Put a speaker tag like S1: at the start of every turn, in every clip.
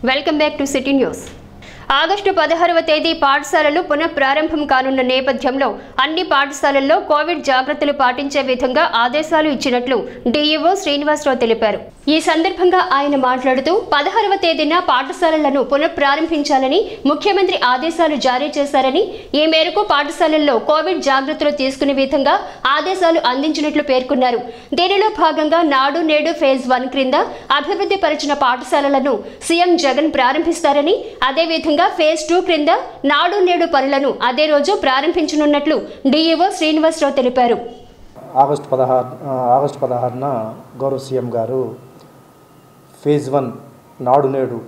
S1: Welcome back to city news August పదహారవ తేదీ పాఠశాలలు పునః ప్రారంభం కానున్న నేపథ్యంలో అన్ని పాఠశాలల్లో కోవిడ్ జాగ్రత్తలు పాటించే విధంగా ఆదేశాలు ఇచ్చినట్లు డీఈఓ శ్రీనివాసరావు తెలిపారు ఈ సందర్భంగా ఆయన మాట్లాడుతూ పదహారవ తేదీన పాఠశాలలను పునః ప్రారంభించాలని ముఖ్యమంత్రి ఆదేశాలు జారీ చేశారని ఈ మేరకు పాఠశాలల్లో కోవిడ్ జాగ్రత్తలు తీసుకునే విధంగా ఆదేశాలు అందించినట్లు పేర్కొన్నారు దీనిలో భాగంగా నాడు నేడు ఫేజ్ వన్ క్రింద అభివృద్ధి పరిచిన పాఠశాలలను సీఎం జగన్ ప్రారంభిస్తారని అదేవిధంగా ఫేజ్ టూ క్రింద నాడు నేడు పనులను అదే రోజు ప్రారంభించనున్నట్లు డీఈఓ శ్రీనివాసరావు తెలిపారు
S2: ఆగస్టు పదహారు ఆగస్టు పదహారున గౌరవ సీఎం గారు ఫేజ్ వన్ నాడు నేడు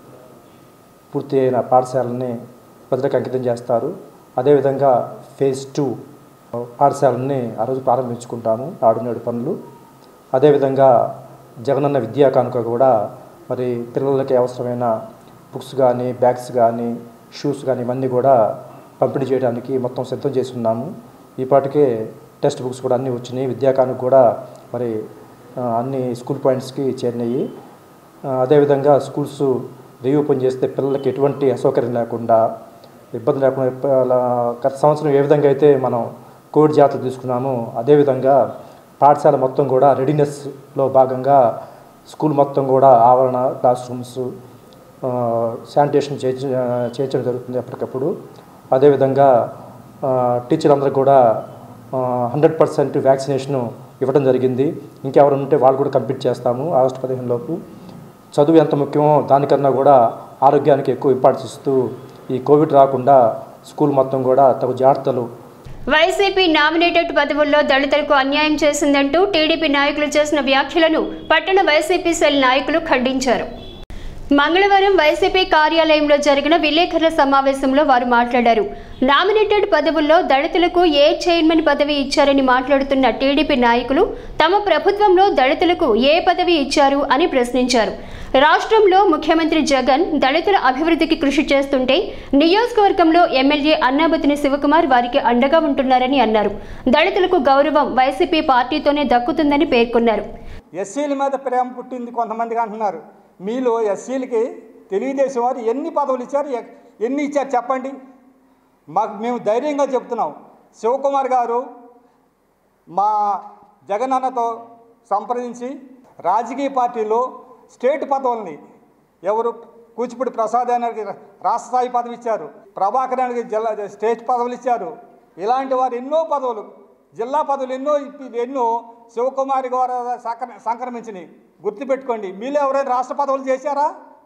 S2: పూర్తి అయిన పాఠశాలని ప్రజలకు అంకితం చేస్తారు అదేవిధంగా ఫేజ్ టూ పాఠశాలని ఆ రోజు ప్రారంభించుకుంటాము నాడు నేడు పనులు అదేవిధంగా జగనన్న విద్యా కానుక కూడా మరి పిల్లలకి అవసరమైన బుక్స్ కానీ బ్యాగ్స్ కానీ షూస్ కానీ ఇవన్నీ కూడా పంపిణీ చేయడానికి మొత్తం సిద్ధం చేసి ఉన్నాము ఈ పాటికే టెక్స్ట్ బుక్స్ కూడా అన్నీ వచ్చినాయి విద్యా కానుక కూడా మరి ఆ, అన్ని స్కూల్ పాయింట్స్కి చేరినాయి ఆ, అదేవిధంగా స్కూల్స్ రీఓపెన్ చేస్తే పిల్లలకి ఎటువంటి అసౌకర్యం లేకుండా ఇబ్బంది లేకుండా ఇప్ప- అలా గత సంవత్సరం ఏ విధంగా అయితే మనం కోవిడ్ జాగ్రత్తలు తీసుకున్నామో అదేవిధంగా పాఠశాల మొత్తం కూడా రెడీనెస్లో భాగంగా స్కూల్ మొత్తం కూడా ఆవరణ క్లాస్ రూమ్స్ ఆ, శానిటేషన్ చేయించ చేయించడం జరుగుతుంది ఎప్పటికప్పుడు అదేవిధంగా ఆ, టీచర్లందరూ కూడా హండ్రెడ్ పర్సెంట్ వ్యాక్సినేషన్ ఇవ్వడం జరిగింది ఇంకెవరు ఉంటే వాళ్ళు కూడా కంప్లీట్ చేస్తాము ఆగస్టు పదిహేను లోపు చదువు ఎంత ముఖ్యమో దానికన్నా కూడా ఆరోగ్యానికి ఎక్కువ ఇంపార్టెన్స్ ఇస్తూ ఈ కోవిడ్ రాకుండా స్కూల్ మొత్తం కూడా తగు జాగ్రత్తలు
S1: వైసీపీ నామినేటెడ్ పదవుల్లో దళితులకు అన్యాయం చేసిందంటూ టీడీపీ నాయకులు చేసిన వ్యాఖ్యలను పట్టణ వైసీపీ సెల్ నాయకులు ఖండించారు మంగళవారం వైసీపీ కార్యాలయంలో జరిగిన విలేకరుల సమావేశంలో వారు మాట్లాడారు నామినేటెడ్ పదవుల్లో దళితులకు ఏ చైర్మన్ పదవి ఇచ్చారని మాట్లాడుతున్న టీడీపీ నాయకులు తమ ప్రభుత్వంలో దళితులకు ఏ పదవి ఇచ్చారు అని ప్రశ్నించారు రాష్ట్రంలో ముఖ్యమంత్రి జగన్ దళితుల అభివృద్ధికి కృషి చేస్తుంటే నియోజకవర్గంలో ఎమ్మెల్యే అన్నాబతిని శివకుమార్ వారికి అండగా ఉంటున్నారని అన్నారు దళితులకు గౌరవం వైసీపీ పార్టీతోనే దక్కుతుందని పేర్కొన్నారు
S3: ఎస్సీల మీద ప్రేమ పుట్టింది కొంతమందికి అంటున్నారు మీలో ఎస్సీలకి తెలుగుదేశం వారు ఎన్ని పదవులు ఇచ్చారు ఎ- ఎన్ని ఇచ్చారు చెప్పండి మాకు మేము ధైర్యంగా చెప్తున్నాం శివకుమార్ గారు మా జగనన్నతో సంప్రదించి రాజకీయ పార్టీలో స్టేట్ పదవుల్ని ఎవరు కూచిపూడి ప్రసాద్ గారికి రాష్ట్ర స్థాయి పదవి ఇచ్చారు ప్రభాకర్ గారికి జిల్లా స్టేట్ పదవులు ఇచ్చారు ఇలాంటి వారు ఎన్నో పదవులు జిల్లా పదవులు ఎన్నో ఇప్పి- ఎన్నో శివకుమారి గారు సంక్ర సంక్రమించినాయి గుర్తుపెట్టుకోండి మీలో ఎవరైనా రాష్ట్ర పదవులు చేశారా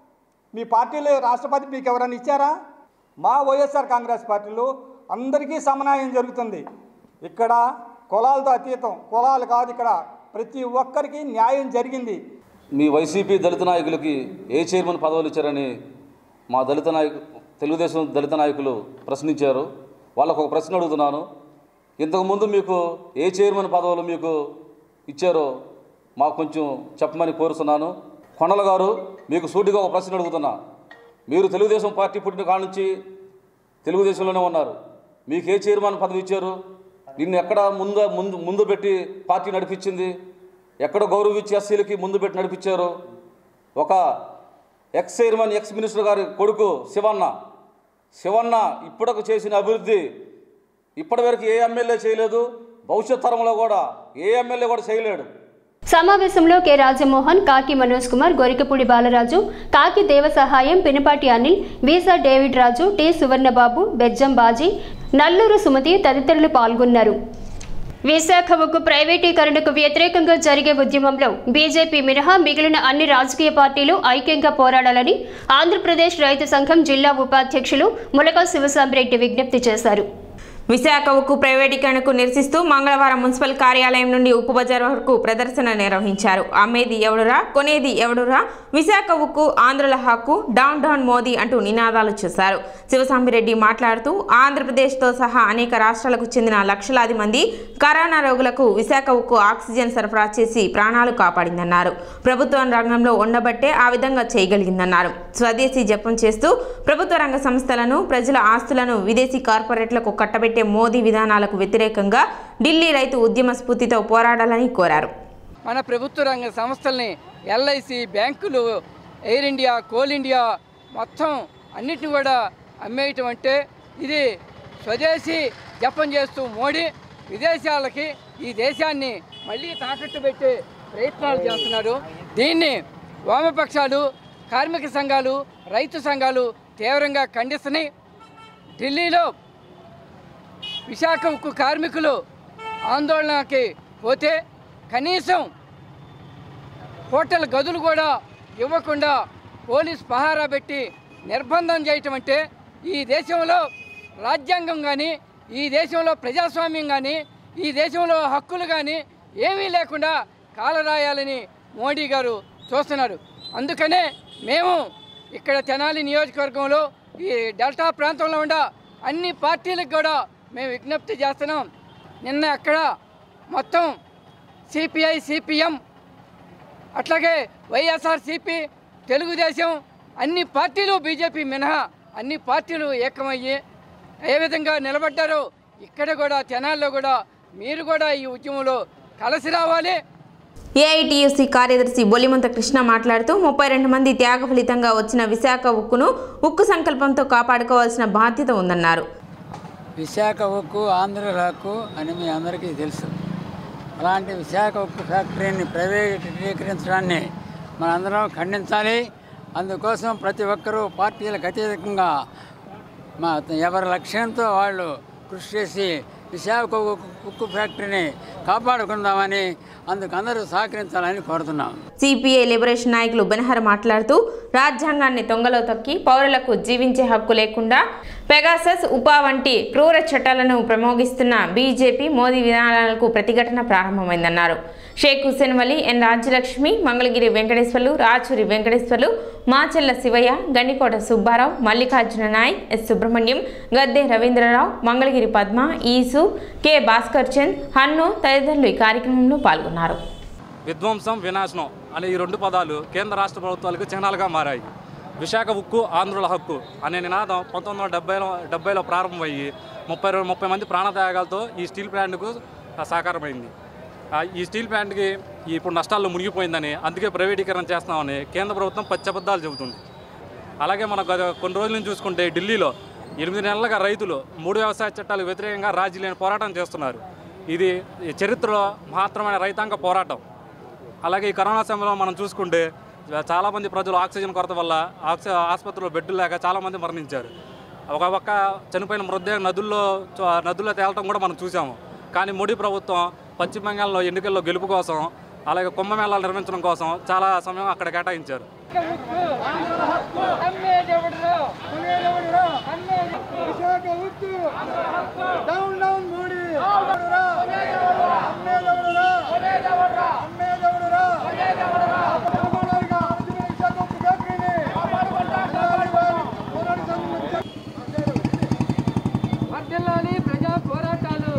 S3: మీ పార్టీలో రాష్ట్రపతి మీకు ఎవరైనా ఇచ్చారా మా వైఎస్ఆర్ కాంగ్రెస్ పార్టీలో అందరికీ సమన్వయం జరుగుతుంది ఇక్కడ కులాలతో అతీతం కులాలు కాదు ఇక్కడ ప్రతి ఒక్కరికి న్యాయం జరిగింది
S4: మీ వైసీపీ దళిత నాయకులకి ఏ చైర్మన్ పదవులు ఇచ్చారని మా దళిత నాయకు తెలుగుదేశం దళిత నాయకులు ప్రశ్నించారు వాళ్ళకు ఒక ప్రశ్న అడుగుతున్నాను ఇంతకుముందు మీకు ఏ చైర్మన్ పదవులు మీకు ఇచ్చారో మాకు కొంచెం చెప్పమని కోరుతున్నాను కొండల గారు మీకు సూటిగా ఒక ప్రశ్న అడుగుతున్నా మీరు తెలుగుదేశం పార్టీ పుట్టిన కాడ నుంచి తెలుగుదేశంలోనే ఉన్నారు మీకు ఏ చైర్మన్ పదవి ఇచ్చారు నిన్ను ఎక్కడ ముందు ముందు ముందు పెట్టి పార్టీ నడిపించింది ఎక్కడ గౌరవించి ఎస్సీలకి ముందు పెట్టి నడిపించారు ఒక ఎక్స్ చైర్మన్ ఎక్స్ మినిస్టర్ గారి కొడుకు శివన్న శివన్న ఇప్పటికు చేసిన అభివృద్ధి ఇప్పటివరకు ఏ ఎమ్మెల్యే చేయలేదు భవిష్యత్ తరంలో కూడా ఏ ఎమ్మెల్యే కూడా చేయలేడు
S1: సమావేశంలో కె రాజమోహన్ కాకి మనోజ్ కుమార్ గొరికపూడి బాలరాజు కాకి దేవసహాయం పినపాటి అనిల్ వీసా డేవిడ్ రాజు టి సువర్ణబాబు బెజ్జం బాజీ నల్లూరు సుమతి తదితరులు పాల్గొన్నారు విశాఖ ఉక్కు ప్రైవేటీకరణకు వ్యతిరేకంగా జరిగే ఉద్యమంలో బీజేపీ మినహా మిగిలిన అన్ని రాజకీయ పార్టీలు ఐక్యంగా పోరాడాలని ఆంధ్రప్రదేశ్ రైతు సంఘం జిల్లా ఉపాధ్యక్షులు ములక శివసాంబరెడ్డి విజ్ఞప్తి చేశారు
S5: విశాఖ ఉక్కు ప్రైవేటీకరణకు నిరసిస్తూ మంగళవారం మున్సిపల్ కార్యాలయం నుండి ఉప్పు బజార్ వరకు ప్రదర్శన నిర్వహించారు అమ్మేది ఎవడురా కొనేది ఎవడురా విశాఖ ఉక్కు ఆంధ్రుల హక్కు డౌన్ డౌన్ మోదీ అంటూ నినాదాలు చేశారు శివసాంబిరెడ్డి మాట్లాడుతూ ఆంధ్రప్రదేశ్తో సహా అనేక రాష్ట్రాలకు చెందిన లక్షలాది మంది కరోనా రోగులకు విశాఖ ఉక్కు ఆక్సిజన్ సరఫరా చేసి ప్రాణాలు కాపాడిందన్నారు ప్రభుత్వం రంగంలో ఉండబట్టే ఆ విధంగా చేయగలిగిందన్నారు స్వదేశీ జపం చేస్తూ ప్రభుత్వ రంగ సంస్థలను ప్రజల ఆస్తులను విదేశీ కార్పొరేట్లకు కట్టబెట్టే మోదీ విధానాలకు వ్యతిరేకంగా ఢిల్లీ రైతు ఉద్యమ స్ఫూర్తితో పోరాడాలని కోరారు
S6: మన ప్రభుత్వ రంగ సంస్థల్ని ఎల్ఐసి బ్యాంకులు ఎయిర్ ఇండియా కోల్ ఇండియా మొత్తం అన్నిటిని కూడా అమ్మేయటం అంటే ఇది స్వదేశీ జపం చేస్తూ మోడీ విదేశాలకి ఈ దేశాన్ని మళ్ళీ తాకట్టు పెట్టే ప్రయత్నాలు చేస్తున్నారు దీన్ని వామపక్షాలు కార్మిక సంఘాలు రైతు సంఘాలు తీవ్రంగా ఖండిస్తున్నాయి ఢిల్లీలో విశాఖ ఉక్కు కార్మికులు ఆందోళనకి పోతే కనీసం హోటల్ గదులు కూడా ఇవ్వకుండా పోలీస్ పహారా పెట్టి నిర్బంధం చేయటం అంటే ఈ దేశంలో రాజ్యాంగం కానీ ఈ దేశంలో ప్రజాస్వామ్యం కానీ ఈ దేశంలో హక్కులు కానీ ఏమీ లేకుండా కాలరాయాలని మోడీ గారు చూస్తున్నారు అందుకనే మేము ఇక్కడ తెనాలి నియోజకవర్గంలో ఈ డెల్టా ప్రాంతంలో ఉన్న అన్ని పార్టీలకు కూడా మేము విజ్ఞప్తి చేస్తున్నాం నిన్న అక్కడ మొత్తం సిపిఐ సిపిఎం అట్లాగే వైఎస్ఆర్సిపి తెలుగుదేశం అన్ని పార్టీలు బీజేపీ మినహా అన్ని పార్టీలు ఏకమయ్యి ఏ విధంగా నిలబడ్డారో ఇక్కడ కూడా తెనాల్లో కూడా మీరు కూడా ఈ ఉద్యమంలో కలిసి రావాలి
S5: ఏఐటియుసి కార్యదర్శి బొలిమంత కృష్ణ మాట్లాడుతూ ముప్పై రెండు మంది త్యాగ ఫలితంగా వచ్చిన విశాఖ ఉక్కును ఉక్కు సంకల్పంతో కాపాడుకోవాల్సిన బాధ్యత ఉందన్నారు
S7: విశాఖ ఉక్కు ఆంధ్ర హక్కు అని మీ అందరికీ తెలుసు అలాంటి విశాఖ ఉక్కు ఫ్యాక్టరీని ప్రైవేటీకరించడాన్ని మనందరం ఖండించాలి అందుకోసం ప్రతి ఒక్కరూ పార్టీలకు అతీతంగా మా ఎవరి లక్ష్యంతో వాళ్ళు కృషి చేసి విశాఖ ఉక్కు ఉక్కు ఫ్యాక్టరీని కాపాడుకుందామని అందుకు అందరూ సహకరించాలని కోరుతున్నాం
S5: సిపిఐ లిబరేషన్ నాయకులు బెనహర్ మాట్లాడుతూ రాజ్యాంగాన్ని తొంగలో తొక్కి పౌరులకు జీవించే హక్కు లేకుండా పెగాసస్ ఉపా వంటి క్రూర చట్టాలను ప్రమోగిస్తున్న బీజేపీ మోదీ విధానాలకు ప్రతిఘటన ప్రారంభమైందన్నారు Sheikh Hussain Vali N Rajyalakshmi Mangalagiri Venkateswarlu Rachuri Venkateswarlu Machella Sivayya Gandikota Subbarao Mallikarjuna Naik S Subrahmanyam Gadde Ravindrarao Mangalagiri Padma Eesu K Bhaskar Chand Hannu తదితరులు ఈ కార్యక్రమంలో పాల్గొన్నారు
S8: విధ్వంసం వినాశనం అనే ఈ రెండు పదాలు కేంద్ర రాష్ట్ర ప్రభుత్వాలకు చిహ్నాలుగా మారాయి విశాఖ ఉక్కు ఆంధ్రుల హక్కు అనే నినాదం పంతొమ్మిది వందల డెబ్బైలో డెబ్బైలో ప్రారంభమయ్యి ముప్పై రెండు ముప్పై మంది ప్రాణత్యాగాలతో ఈ స్టీల్ ప్లాంట్కు సాకారమైంది ఆ, ఈ స్టీల్ ప్లాంట్కి ఇప్పుడు నష్టాల్లో మునిగిపోయిందని అందుకే ప్రైవేటీకరణ చేస్తామని కేంద్ర ప్రభుత్వం పచ్చబద్దాలు చెబుతుంది అలాగే మనం గత కొన్ని రోజుల నుంచి చూసుకుంటే ఢిల్లీలో ఎనిమిది నెలలుగా రైతులు మూడు వ్యవసాయ చట్టాలకు వ్యతిరేకంగా రాజీ లేని పోరాటం చేస్తున్నారు ఇది ఈ చరిత్రలో మహత్తరమైన రైతాంగ పోరాటం అలాగే ఈ కరోనా సమయంలో మనం చూసుకుంటే చాలామంది ప్రజలు ఆక్సిజన్ కొరత వల్ల ఆక్సి ఆసుపత్రిలో బెడ్లు లేక చాలామంది మరణించారు ఒక పక్క చనిపోయిన మృతదేహం నదుల్లో చ- నదుల్లో తేలటం కూడా మనం చూసాము కానీ మోడీ ప్రభుత్వం పశ్చిమ బెంగాల్లో ఎన్నికల్లో గెలుపు కోసం అలాగే కుంభమేళాలు నిర్మించడం కోసం చాలా సమయం అక్కడ కేటాయించారు
S6: వర్ధిల్లాలి ప్రజా పోరాటాలు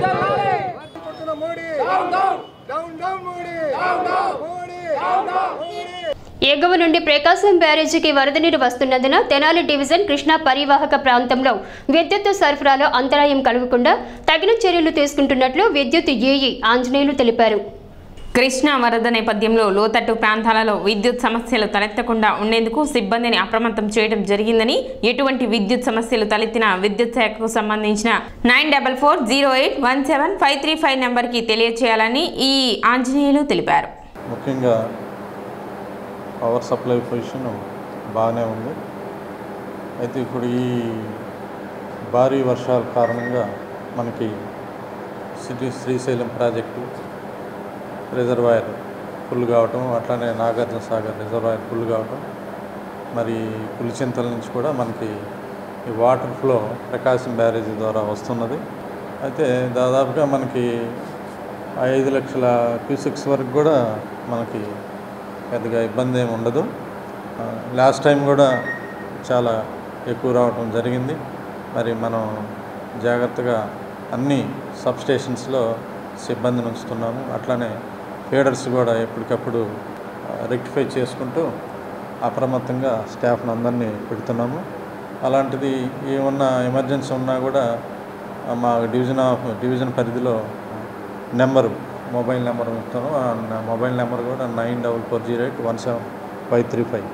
S1: ఎగువ నుండి ప్రకాశం బ్యారేజీకి వరద నీరు వస్తున్నందున తెనాలి డివిజన్ కృష్ణా పరివాహక ప్రాంతంలో విద్యుత్ సరఫరాలో అంతరాయం కలగకుండా తగిన చర్యలు తీసుకుంటున్నట్లు విద్యుత్ ఏఈ ఆంజనేయులు తెలిపారు
S5: కృష్ణా వరద నేపథ్యంలో లోతట్టు ప్రాంతాలలో విద్యుత్ సమస్యలు తలెత్తకుండా ఉండేందుకు సిబ్బందిని అప్రమత్తం చేయడం జరిగిందని ఎటువంటి విద్యుత్ సమస్యలు తలెత్తినా విద్యుత్ శాఖకు సంబంధించిన nine double four zero eight one seven five three five నెంబర్కి తెలియచేయాలని ఈ ఆంజనేయులు తెలిపారు
S9: ముఖ్యంగా పవర్ సప్లై పొజిషన్ బాగానే ఉంది అయితే ఇప్పుడు ఈ భారీ వర్షాల కారణంగా మనకి city Srisailam project reservoir full కావటం అట్లానే నాగార్జున సాగర్ రిజర్వాయర్ ఫుల్ కావటం మరి పులిచింతల నుంచి కూడా మనకి ఈ వాటర్ ఫ్లో ప్రకాశం బ్యారేజీ ద్వారా వస్తున్నది అయితే దాదాపుగా మనకి ఐదు లక్షల క్యూసెక్స్ వరకు కూడా మనకి పెద్దగా ఇబ్బంది ఏమి ఉండదు ఆ, లాస్ట్ టైం కూడా చాలా ఎక్కువ రావడం జరిగింది మరి మనం జాగ్రత్తగా అన్ని సబ్ స్టేషన్స్లో సిబ్బందిని ఉంచుతున్నాము అట్లానే ఫీడర్స్ కూడా ఎప్పటికప్పుడు రెక్టిఫై చేసుకుంటూ అప్రమత్తంగా స్టాఫ్ని అందరినీ పెడుతున్నాము అలాంటిది ఏమన్నా ఎమర్జెన్సీ ఉన్నా కూడా ఆ, మా డివిజన్ ఆఫ్ డివిజన్ పరిధిలో నెంబరు మొబైల్ నెంబర్ ఇస్తాను ఆ న- మొబైల్ నెంబర్ కూడా nine double four zero eight one seven five three five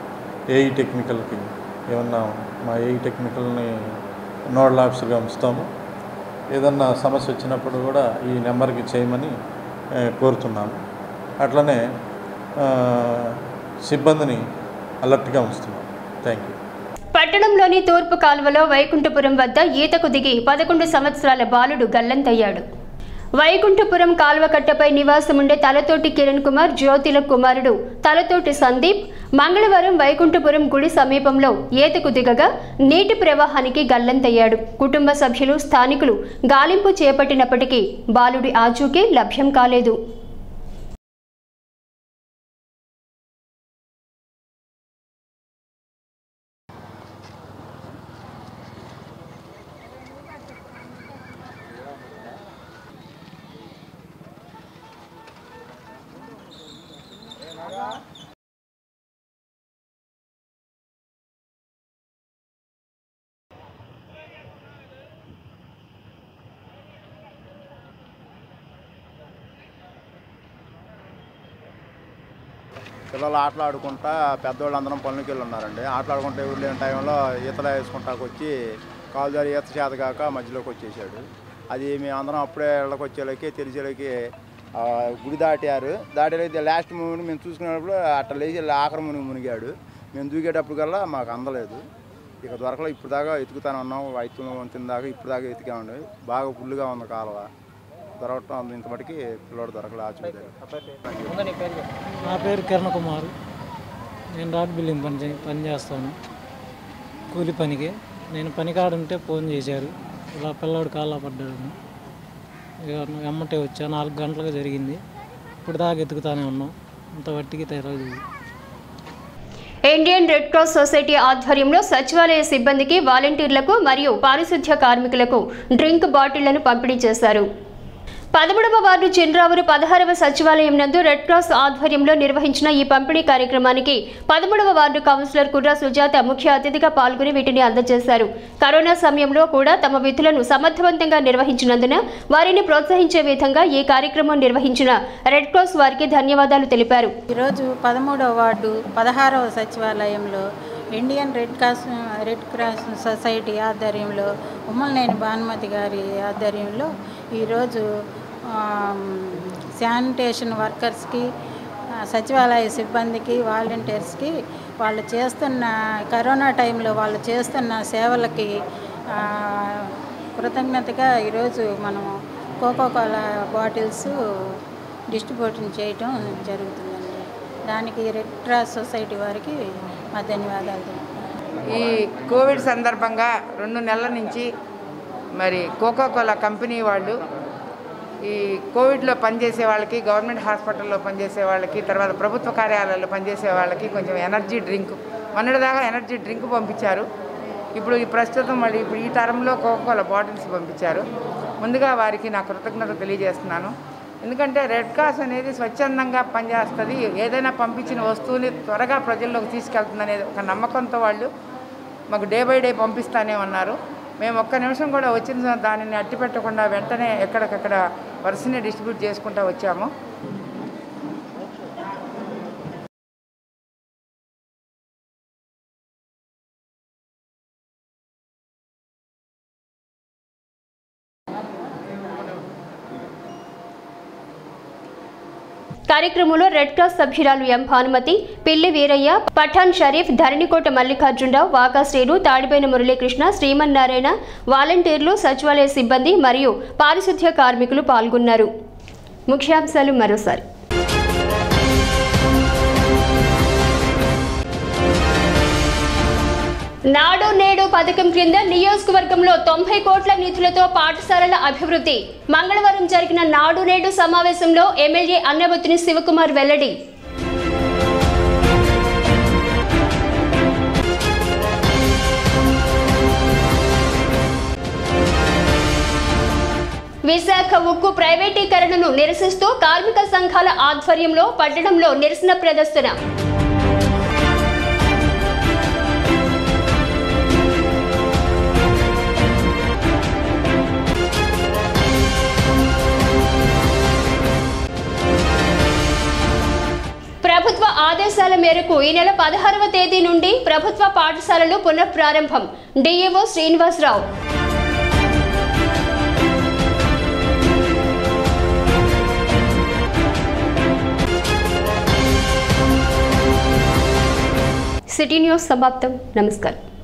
S9: AE టెక్నికల్కి ఏమన్నా మా ఏఈ టెక్నికల్ని నోడల్ ఆఫీసర్గా ఉంచుతాము ఏదన్నా సమస్య వచ్చినప్పుడు కూడా ఈ నెంబర్కి చేయమని ఆ, కోరుతున్నాము అట్లనే ఆ, సిబ్బందిని అలర్ట్గా ఉంచుతున్నాం థ్యాంక్ యూ
S1: పట్టణంలోని తూర్పు కాలువలో వైకుంఠపురం వద్ద ఈతకు దిగి పదకొండు సంవత్సరాల బాలుడు గల్లంతయ్యాడు వైకుంఠపురం కాలువ కట్టపై నివాసముండే తలతోటి కిరణ్ కుమార్ జ్యోతిల కుమారుడు తలతోటి సందీప్ మంగళవారం వైకుంఠపురం గుడి సమీపంలో ఈతకు దిగగా నీటి ప్రవాహానికి గల్లంతయ్యాడు కుటుంబ సభ్యులు స్థానికులు గాలింపు చేపట్టినప్పటికీ బాలుడి ఆచూకీ లభ్యం కాలేదు
S10: పిల్లలు ఆటలాడుకుంటా పెద్దవాళ్ళు అందరం పనులకి వెళ్ళి ఉన్నారండి ఆటలాడుకుంటా ఎవరు లేని టైంలో ఈతలు వేసుకుంటాకు వచ్చి కాలు జారి ఈత చేత కాక మధ్యలోకి వచ్చేసాడు అది మేము అందరం అప్పుడే ఇళ్ళకి వచ్చేలోకి తెలిసేలోకి ఆ, గుడి దాటారు దాటేలోకి లాస్ట్ మూని మేము చూసుకునేటప్పుడు అట్ట లేచి ఆఖరి మునిగి మునిగాడు మేము దూకేటప్పుడు కల్లా మాకు అందలేదు ఇక దొరకలే ఇప్పుడు దాకా ఎతుకుతానే ఉన్నాం ఐదు వంతిన దాకా ఇప్పుడు దాకా ఎతికామండి బాగా ఫుల్గా ఉంది కాలువ దొరకటం ఇంత మటుకి పిల్లోడు దొరకలే ఆచూకీ
S11: నా పేరు కిరణ్ కుమార్ నేను రాడ్ బిల్డింగ్ పని చే- పని చేస్తాను కూలి పనికి నేను పని కాడుంటే ఫోన్ చేశారు ఇలా పిల్లోడు కాళ్ళ పడ్డాడు ఇక ఎమ్మటే వచ్చా నాలుగు గంటలకు జరిగింది ఇప్పుడు దాకా ఎతుకుతానే ఉన్నాం ఇంత వట్టికి తెలియదు
S1: ఇండియన్ రెడ్ క్రాస్ సొసైటీ ఆధ్వర్యంలో సచివాలయ సిబ్బందికి వాలంటీర్లకు మరియు పారిశుధ్య కార్మికులకు డ్రింక్ బాటిళ్లను పంపిణీ చేశారు పదమూడవ వార్డు చిన్రావురు పదహారవ సచివాలయం నందు రెడ్ క్రాస్ ఆధ్వర్యంలో నిర్వహించిన ఈ పంపిణీ కార్యక్రమానికి పదమూడవ వార్డు కౌన్సిలర్ కుర్రా సుజాత ముఖ్య అతిథిగా పాల్గొని వీటిని అందజేశారు కరోనా సమయంలో కూడా తమ విధులను సమర్థవంతంగా నిర్వహించినందున వారిని ప్రోత్సహించే విధంగా ఈ కార్యక్రమం నిర్వహించిన రెడ్ క్రాస్ వారికి ధన్యవాదాలు తెలిపారు
S12: ఈరోజు పదమూడవ వార్డు పదహారవ సచివాలయంలో Indian red cross red cross society ఆధ్వర్యంలో ఉమ్మలనేని భానుమతి గారి ఆధ్వర్యంలో ఈరోజు ఆమ్, శానిటేషన్ వర్కర్స్కి ఆ, సచివాలయ సిబ్బందికి వాలంటీర్స్కి వాళ్ళు చేస్తున్న కరోనా టైంలో వాళ్ళు చేస్తున్న సేవలకి ఆ, కృతజ్ఞతగా ఈరోజు మనం కోకో కోలా బాటిల్స్ డిస్ట్రిబ్యూషన్ చేయటం జరుగుతుందండి దానికి రెడ్ క్రాస్ సొసైటీ వారికి మా ధన్యవాదాలు తెలుపుతున్నాను.
S13: ఈ కోవిడ్ సందర్భంగా రెండు నెలల నుంచి మరి కోకో కోలా కంపెనీ వాళ్ళు ఈ కోవిడ్లో పనిచేసే వాళ్ళకి గవర్నమెంట్ హాస్పిటల్లో పనిచేసే వాళ్ళకి తర్వాత ప్రభుత్వ కార్యాలయాల్లో పనిచేసే వాళ్ళకి కొంచెం ఎనర్జీ డ్రింక్ మొన్నటిదాకా ఎనర్జీ డ్రింక్ పంపించారు ఇప్పుడు ఈ ప్రస్తుతం మళ్ళీ ఇప్పుడు ఈ తరంలో కోకోకోలా బాటిల్స్ పంపించారు ముందుగా వారికి నా కృతజ్ఞత తెలియజేస్తున్నాను ఎందుకంటే రెడ్ క్రాస్ అనేది స్వచ్ఛందంగా పనిచేస్తుంది ఏదైనా పంపించిన వస్తువుని త్వరగా ప్రజల్లోకి తీసుకెళ్తుంది అనేది ఒక నమ్మకంతో వాళ్ళు మాకు డే బై డే పంపిస్తానే ఉన్నారు మేము ఒక్క నిమిషం కూడా వచ్చిన దానిని అట్టి పెట్టకుండా వెంటనే ఎక్కడికక్కడ వరుసని డిస్ట్రిబ్యూట్ చేసుకుంటూ వచ్చాము
S1: కార్యక్రమంలో రెడ్ క్రాస్ సభ్యురాలు ఎం భానుమతి పిల్లి వీరయ్య పఠాన్ షరీఫ్ ధరణికోట మల్లికార్జునరావు వాకా శ్రీను తాడిపోయిన మురళీకృష్ణ శ్రీమన్నారాయణ వాలంటీర్లు సచివాలయ సిబ్బంది మరియు పారిశుద్ధ్య కార్మికులు పాల్గొన్నారు ముఖ్యాంశాలు మరోసారి నాడు నేడు పథకం క్రింద నియోజకవర్గంలో తొంభై కోట్ల నిధులతో పాఠశాలల అభివృద్ధి మంగళవారం జరిగిన నాడు నేడు సమావేశంలో ఎమ్మెల్యే అన్నబత్తుని శివకుమార్ వెల్లడి విశాఖ ఉక్కు ప్రైవేటీకరణను నిరసిస్తూ కార్మిక సంఘాల ఆధ్వర్యంలో పట్టణంలో నిరసన ప్రదర్శన ప్రభుత్వ ఆదేశాల మేరకు మేరకు ఈ నెల పదహారవ తేదీ నుండి ప్రభుత్వ పాఠశాలలు పునఃప్రారంభం డిఈఓ శ్రీనివాసరావు సిటీ న్యూస్ సమాప్తం నమస్కారం